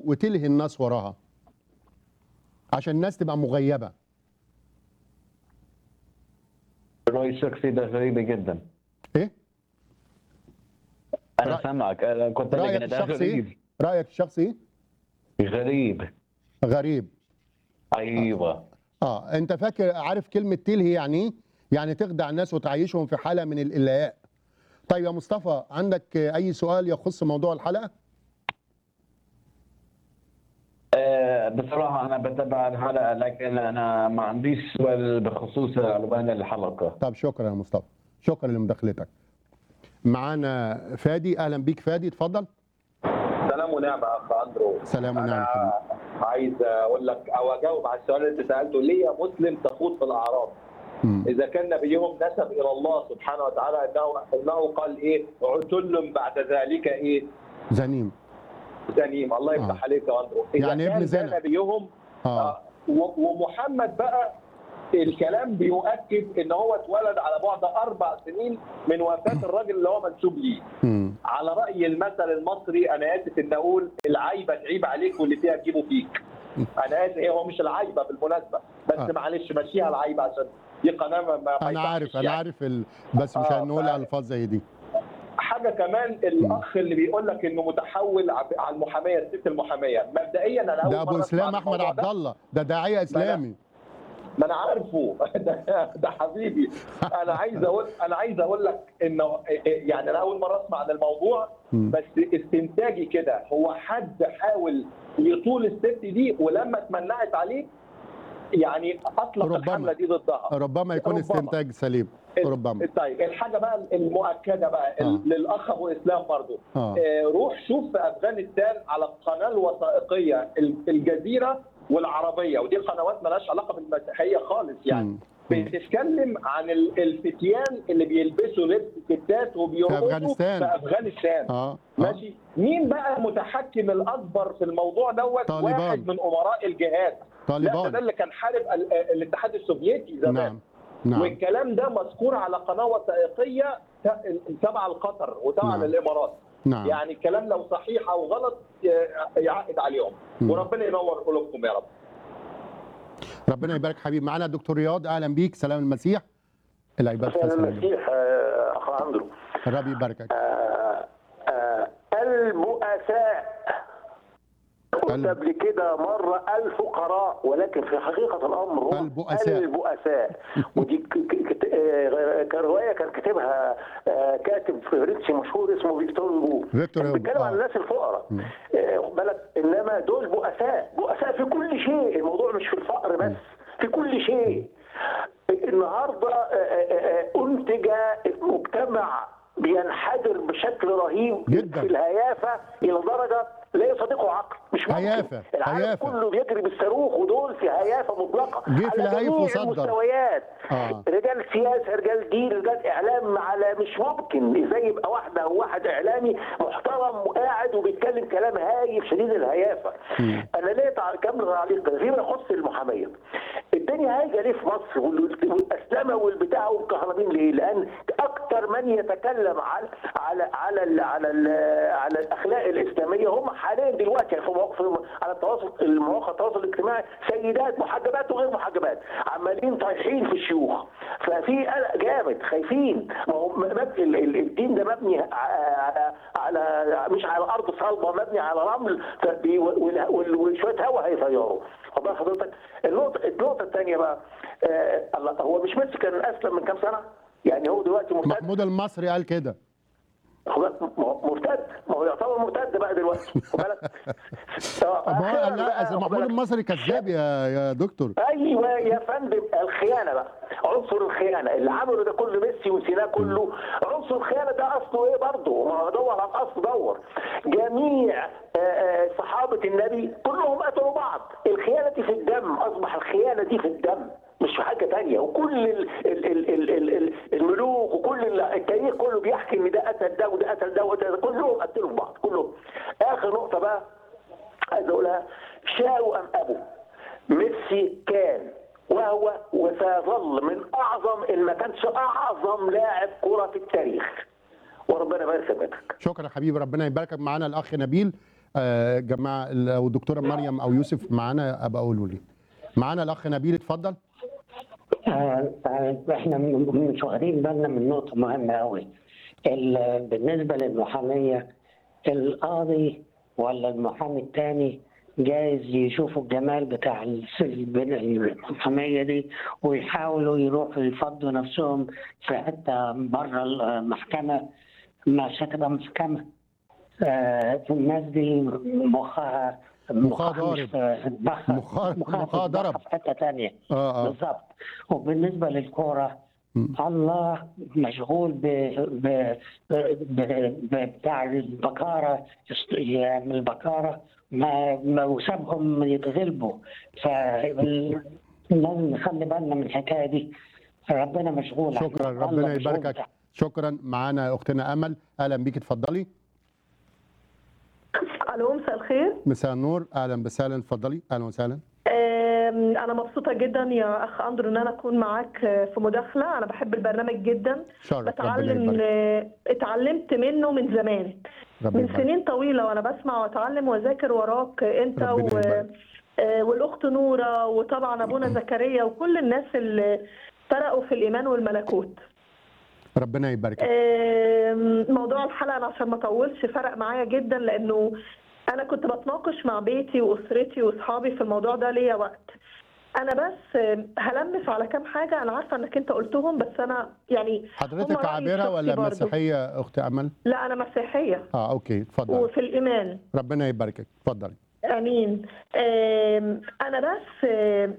وتلهي الناس وراها عشان الناس تبقى مغيبه رأيي الشخصي ده غريبة جدا ايه أنا رأي- سامعك أنا كنت لك رايك إن ده الشخصي غريب ايه رايك الشخصي ايه غريب غريب أيوه اه انت فاكر عارف كلمه تلهي يعني ايه يعني تخدع الناس وتعيشهم في حاله من الالهاء طيب يا مصطفى عندك اي سؤال يخص موضوع الحلقه آه بصراحة أنا بتابع الحلقة لكن أنا ما عنديش سؤال بخصوص عنوان الحلقة طب شكرا يا مصطفى شكرا لمداخلتك معانا فادي اهلا بيك فادي اتفضل سلام ونعمة أخ أندرو سلام ونعم أنا حبيبي. عايز أقول لك أو أجاوب على السؤال اللي أنت سألته ليه يا مسلم تخوض في الأعراض؟ مم. إذا كان نبيهم نسب إلى الله سبحانه وتعالى أنه أنه قال إيه؟ عتل بعد ذلك إيه؟ زنيم زنيم الله آه. يفتح عليك يا أندرو إذا يعني ابن كان ده زنا. نبيهم اه آه، و- ومحمد بقى الكلام بيؤكد ان هو اتولد على بعد اربع سنين من وفاه الراجل اللي هو منسوب ليه مم. على راي المثل المصري انا اسف ان اقول العيبه تعيب عليك واللي فيها تجيبه فيك انا اسف هو مش العيبه بالمناسبه بس آه. معلش مشيها العيبه عشان دي قناه ما ما انا يصحش عارف انا يعني. عارف ال... بس مش آه، هنقول ف- الفاظ زي دي حاجه كمان الاخ اللي بيقول لك انه متحول ع- على المحاميه الست المحاميه مبدئيا انا اول ده ابو مرة أسمع اسلام عن احمد الموضوع عبد ده. الله ده داعيه اسلامي ما انا عارفه ده, ده حبيبي انا عايز اقول انا عايز اقول لك انه يعني انا اول مره اسمع عن الموضوع مم. بس استنتاجي كده هو حد حاول يطول الست دي ولما اتمنعت عليه يعني اطلق ربما. الحمله دي ضدها ربما يكون ربما. استنتاج سليم ربما طيب الحاجه بقى المؤكده بقى آه. للاخ ابو اسلام برضو اه آه، روح شوف في افغانستان على القناه الوثائقيه الجزيره والعربيه ودي قنوات مالهاش علاقه بالمسيحيه خالص يعني مم. مم. بتتكلم عن ال- الفتيان اللي بيلبسوا لبس ستات وبيرقصوا في أفغانستان. في افغانستان اه آه. ماشي مين بقى المتحكم الاكبر في الموضوع دوت طالبان. واحد من امراء الجهاد لا ده, ده طالبان اللي كان حارب ال- الاتحاد السوفيتي زمان نعم نعم والكلام ده مذكور على قناه وثائقيه ت- تبع القطر وتبع نعم. الامارات نعم يعني الكلام لو صحيح او غلط ي- يعقد عليهم مم. وربنا ينور قلوبكم يا رب ربنا يبارك حبيبي معانا دكتور رياض اهلا بيك سلام المسيح العباد سلام فسلام المسيح آه، اخ اندرو الرب يباركك آه، آه، البؤساء قلت ال- قبل كده مرة الفقراء ولكن في حقيقة الأمر هم البؤساء. البؤساء ودي ك- ك- كت- آه، كرواية كان كاتبها آه، كاتب فرنسي مشهور اسمه فيكتور هوغو فيكتور كان هوغو، بيتكلم عن آه. الناس الفقراء مم. آه، خد بالك انما دول بؤساء بؤساء في كل شيء الموضوع مش في الفقر بس في كل شيء النهارده آه، آه، آه، انتج مجتمع بينحدر بشكل رهيب جداً. في الهيافه الى درجه لا يصدقه عقل مش ممكن هيافة، العالم هيافة. كله بيجري بالصاروخ ودول في هيافه مطلقه جه في على الهايف جميع وصدر. المستويات آه. رجال سياسه رجال دين رجال اعلام على مش ممكن ازاي يبقى واحده او واحد اعلامي محترم وقاعد وبيتكلم كلام هايف شديد الهيافه مم. انا ليه تع- كم تعليق فيما يخص المحاميه الدنيا هايجه ليه في مصر وال- والاسلمه والبتاع والكهربين ليه؟ لان اكثر من يتكلم على على على ال على ال على الاخلاق الاسلاميه هم حاليا دلوقتي في مواقف على التواصل المواقع التواصل الاجتماعي سيدات محجبات وغير محجبات عمالين طايحين في الشيوخ ففي قلق جامد خايفين ما هو م- مب- ال- ال- الدين ده مبني ع- على على مش على ارض صلبه مبني على رمل فبي- وال- وال- وشويه هواء هيطيروا خد بال حضرتك النقطه النقطه الثانيه بقى آه الله هو مش ميسي كان اسلم من كام سنه؟ يعني هو دلوقتي مرتد محمود المصري قال كده خد بالك، ما هو مرتد ما هو يعتبر مرتد بقى دلوقتي خد بالك آه، ما هو أخيراً لا بقى، أصل خد محمود بالك، المصري كذاب يا يا دكتور ايوه يا فندم الخيانه بقى عنصر الخيانه اللي عمله ده كله ميسي وسيناه كله عنصر الخيانه ده اصله ايه برضه ما هو دور على الاصل دور جميع آه، آه، صحابه النبي كلهم قتلوا بعض الخيانه دي في الدم اصبح الخيانه دي في الدم مش في حاجه تانية وكل ال ال ال ال ال ال الملوك وكل ال- التاريخ كله بيحكي ان ده قتل ده وده قتل ده وده كلهم قتلوا بعض كلهم اخر نقطه بقى عايز اقولها شاءوا ام ابوا ميسي كان وهو وسيظل من اعظم ان ما كانش اعظم لاعب كره في التاريخ وربنا يبارك في بيتك شكرا حبيبي ربنا يباركك معانا الاخ نبيل آه، جماعه لو الدكتوره مريم او يوسف معانا ابقى قولوا لي معانا الاخ نبيل اتفضل آه، آه، احنا م- مش واخدين بالنا من نقطة مهمة قوي ال- بالنسبة للمحامية القاضي ولا المحامي التاني جايز يشوفوا الجمال بتاع الس- البن- المحامية دي ويحاولوا يروحوا يفضوا نفسهم في حتة بره المحكمة مش هتبقى محكمة آه، الناس دي مخها مخها مخها مش ضارب. في دماغها- مخها- مخها مخها في دماغها ضرب. في حتة تانية اه اه بالظبط وبالنسبه للكوره مم. الله مشغول ب ب ب ب بتاع البكاره يست- يعمل بكاره ما ما وسابهم يتغلبوا فلازم نخلي بالنا من الحكايه دي ربنا مشغول شكرا الله ربنا مشغول يباركك بتاع. شكرا معانا اختنا امل اهلا بيك اتفضلي الو مساء الخير مساء النور اهلا وسهلا اتفضلي اهلا وسهلا آم، انا مبسوطه جدا يا اخ اندرو ان انا اكون معاك آه، في مداخله انا بحب البرنامج جدا شرف ربنا بتعلم يبارك آه، اتعلمت منه من زمان ربنا من يبارك سنين طويله وانا بسمع واتعلم واذاكر وراك آه، انت ربنا و يبارك. آه، والاخت نوره وطبعا ابونا زكريا وكل الناس اللي فرقوا في الايمان والملكوت ربنا يبارك آم، موضوع الحلقه انا عشان ما اطولش فرق معايا جدا لانه انا كنت بتناقش مع بيتي واسرتي واصحابي في الموضوع ده ليا وقت انا بس آم، هلمس على كام حاجه انا عارفه انك انت قلتهم بس انا يعني هم حضرتك رأيي عابره الشخصي ولا برضو. مسيحيه اخت امل لا انا مسيحيه اه اوكي اتفضل وفي الايمان ربنا يباركك اتفضلي امين آم، انا بس آم،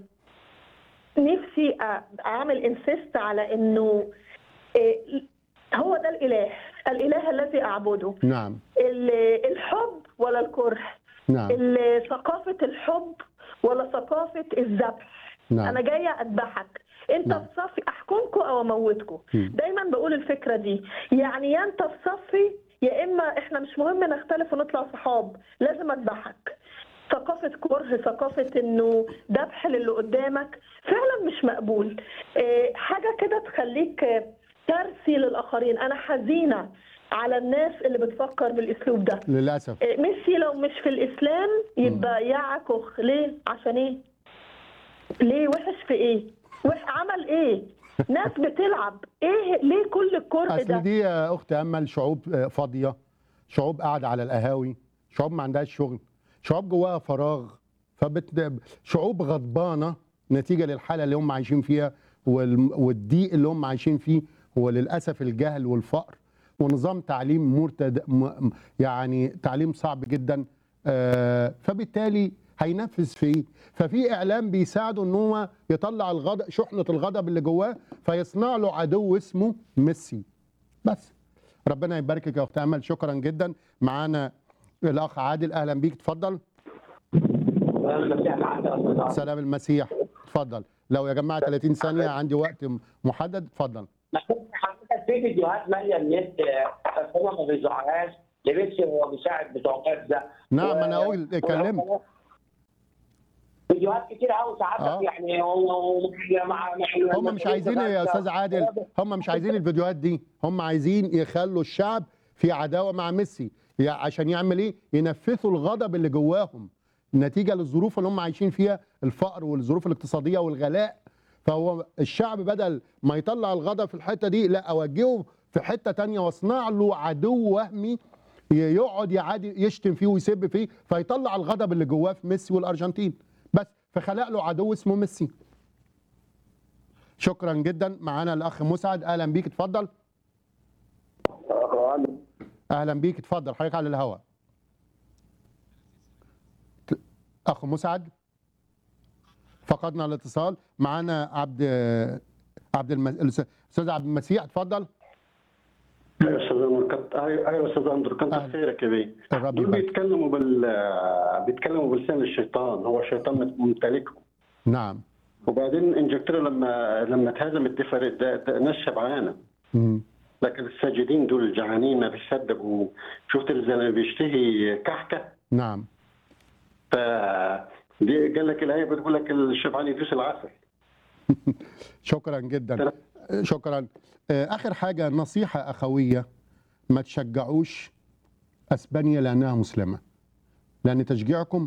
نفسي أ- اعمل انسيست على انه آه، هو ده الاله الاله الذي اعبده نعم ال- الحب ولا الكره نعم ال- ثقافة الحب ولا ثقافة الذبح نعم. أنا جاية أذبحك أنت نعم. في صفي أحكمكم أو أموتكم مم. دايما بقول الفكرة دي يعني يا أنت في صفي يا إما إحنا مش مهم نختلف ونطلع صحاب لازم أذبحك ثقافة كره ثقافة إنه ذبح للي قدامك فعلا مش مقبول آه، حاجة كده تخليك آه، ترثي للآخرين أنا حزينة على الناس اللي بتفكر بالأسلوب ده للاسف ميسي لو مش في الاسلام يبقى يعكخ ليه عشان ايه ليه وحش في ايه وح عمل ايه ناس بتلعب ايه ليه كل الكره اصل ده دي يا اخت امل شعوب آه، فاضيه شعوب قاعده على القهاوي شعوب ما عندهاش شغل شعوب جواها فراغ فبت شعوب غضبانه نتيجه للحاله اللي هم عايشين فيها وال- والضيق اللي هم عايشين فيه وللاسف الجهل والفقر ونظام تعليم مرتد م- يعني تعليم صعب جدا آه، فبالتالي هينفذ في ايه؟ ففي اعلام بيساعده ان هو يطلع الغضب شحنه الغضب اللي جواه فيصنع له عدو اسمه ميسي بس ربنا يباركك يا اخت امل شكرا جدا معانا الاخ عادل اهلا بيك اتفضل سلام المسيح اتفضل لو يا جماعه 30 ثانيه عندي وقت محدد اتفضل حضرتك في فيديوهات ماليه النت آه، هم ما بيذاعوهاش لميسي هو بيساعد بتوع غزه نعم و- انا اقول اتكلمت فيديوهات كتير قوي آه. ساعات يعني هو مع مع هم مش عايزين يا استاذ عادل هم مش عايزين الفيديوهات دي هم عايزين يخلوا الشعب في عداوه مع ميسي يع- عشان يعمل ايه ينفثوا الغضب اللي جواهم نتيجه للظروف اللي هم عايشين فيها الفقر والظروف الاقتصاديه والغلاء فهو الشعب بدل ما يطلع الغضب في الحته دي لا اوجهه في حته تانية واصنع له عدو وهمي ي- يقعد يعادي يشتم فيه ويسب فيه فيطلع الغضب اللي جواه في ميسي والارجنتين بس فخلق له عدو اسمه ميسي شكرا جدا معانا الاخ مسعد اهلا بيك اتفضل اهلا بيك اتفضل حضرتك على الهواء ت- اخ مسعد فقدنا الاتصال معانا عبد عبد الم... الاستاذ عبد المسيح اتفضل ايوه استاذ اندرو كنت ايوه أيوة استاذ اندرو كنت أهلا. خيرك يا بيه الرب دول يبارك بيتكلموا بال بيتكلموا بلسان الشيطان هو الشيطان ممتلكهم نعم وبعدين انجلترا لما لما اتهزمت دي فريق ده, ده ناس شبعانه مم. لكن الساجدين دول الجعانين ما بيصدقوا شفت الزلمه بيشتهي كحكه نعم ف دي قال لك الايه بتقول لك الشبعان يدوس العسل شكرا جدا شكرا آه، اخر حاجه نصيحه اخويه ما تشجعوش اسبانيا لانها مسلمه لان تشجيعكم